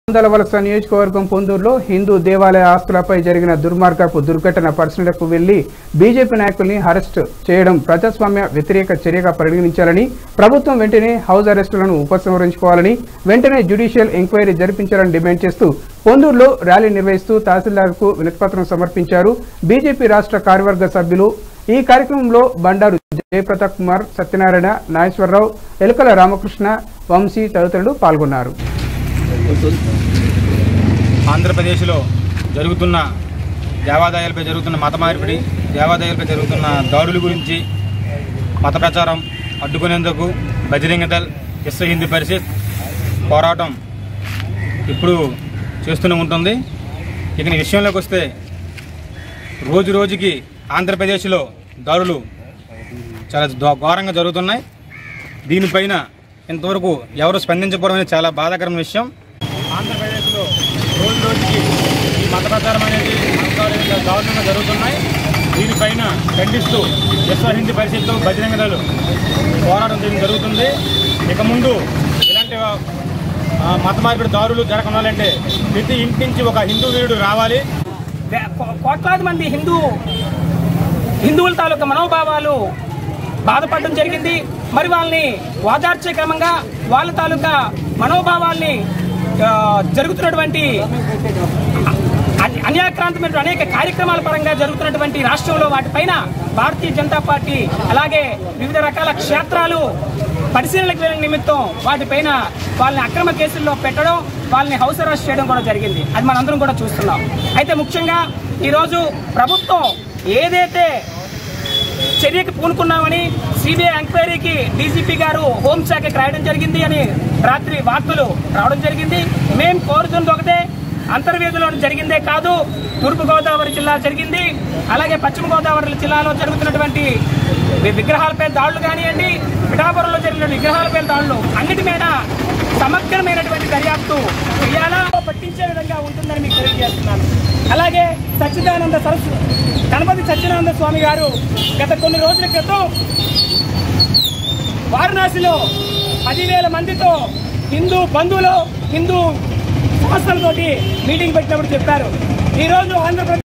దళవలస నియోజకవర్గం పొందూరులో హిందూ దేవాలయ ఆస్తులపై జరిగిన దుర్మార్గపు దుర్ఘటన పరిశీలనకు వెళ్లి బీజేపీ నాయకుల్ని అరెస్ట్ చేయడం ప్రజాస్వామ్య వ్యతిరేక చర్యగా పరిగణించాలని ప్రభుత్వం వెంటనే హౌస్ అరెస్టులను ఉపసంహరించుకోవాలని వెంటనే జ్యుడిషియల్ ఎంక్వైరీ జరిపించాలని డిమాండ్ చేస్తూ పొందూరులో ర్యాలీ నిర్వహిస్తూ తహసీల్దార్కు వినతిపత్రం సమర్పించారు బీజేపీ రాష్ట్ర కార్యవర్గ సభ్యులు ఈ కార్యక్రమంలో బండారు జయప్రతాప్ కుమార్ సత్యనారాయణ నాగేశ్వరరావు ఎలుకల రామకృష్ణ వంశీ తదితరులు పాల్గొన్నారు ఆంధ్రప్రదేశ్లో జరుగుతున్న దేవాదాయాలపై జరుగుతున్న మత మార్పిడి దేవాదాయాలపై జరుగుతున్న దాడుల గురించి మత ప్రచారం అడ్డుకునేందుకు బజరంగ దళ్ విశ్వ హిందూ పరిషత్ పోరాటం ఇప్పుడు చేస్తూనే ఉంటుంది ఇక ఈ విషయంలోకి వస్తే రోజు రోజుకి ఆంధ్రప్రదేశ్లో దాడులు చాలా దో- ఘోరంగా జరుగుతున్నాయి దీనిపైన ఇంతవరకు ఎవరు స్పందించకపోవడం అనేది చాలా బాధాకరమైన విషయం ఆంధ్రప్రదేశ్లో రోజు రోజుకి ఈ మత ప్రచారం అనేది మతదారుల దారుణంగా జరుగుతున్నాయి దీనిపైన ఖండిస్తూ విశ్వ హిందూ పరిషత్తు బజరంగ దళ్ పోరాటం చేయడం జరుగుతుంది ఇక ముందు ఇలాంటి ఆ, మత మార్పిడి దారులు జరగకుండాలంటే ప్రతి ఇంటి నుంచి ఒక హిందూ వీరుడు రావాలి వే- కో- కోట్లాది మంది హిందూ హిందువుల తాలూకా మనోభావాలు బాధపడడం జరిగింది మరి వాళ్ళని ఓదార్చే క్రమంగా వాళ్ళ తాలూకా మనోభావాల్ని ఆ, జరుగుతున్నటువంటి అన్- అన్యాక్రాంతమైన అనేక కార్యక్రమాల పరంగా జరుగుతున్నటువంటి రాష్ట్రంలో వాటిపైన భారతీయ జనతా పార్టీ అలాగే వివిధ రకాల క్షేత్రాలు పరిశీలనకు వెళ్ళిన నిమిత్తం వాటిపైన వాళ్ళని అక్రమ కేసుల్లో పెట్టడం వాళ్ళని హౌస్ అరెస్ట్ చేయడం కూడా జరిగింది అది మనందరం కూడా చూస్తున్నాం అయితే ముఖ్యంగా ఈరోజు ప్రభుత్వం ఏదైతే చర్యకి పూనుకున్నామని సిబిఐ ఎంక్వైరీకి డీజీపీ గారు హోంశాఖకి రాయడం జరిగింది అని రాత్రి వార్తలు రావడం జరిగింది మేం కోరుతుంది ఒకటే అంతర్వేదిలో జరిగిందే కాదు తూర్పు గోదావరి జిల్లా జరిగింది అలాగే పశ్చిమ గోదావరి జిల్లాలో జరుగుతున్నటువంటి వి- విగ్రహాలపై దాడులు కానివ్వండి పిఠాపురంలో జరిగిన విగ్రహాలపై దాడులు అన్నిటి మీద సమగ్రమైనటువంటి దర్యాప్తు చేయాలా పట్టించే విధంగా ఉంటుందని మీకు తెలియజేస్తున్నాను అలాగే సచ్చిదానంద సరస్సు గణపతి సత్యనారాయణ స్వామి గారు గత కొన్ని రోజుల క్రితం వారణాసిలో పదివేల మందితో హిందూ బంధువులు హిందూ సంస్థలతోటి మీటింగ్ పెట్టినప్పుడు చెప్పారు ఈరోజు ఆంధ్రప్రదేశ్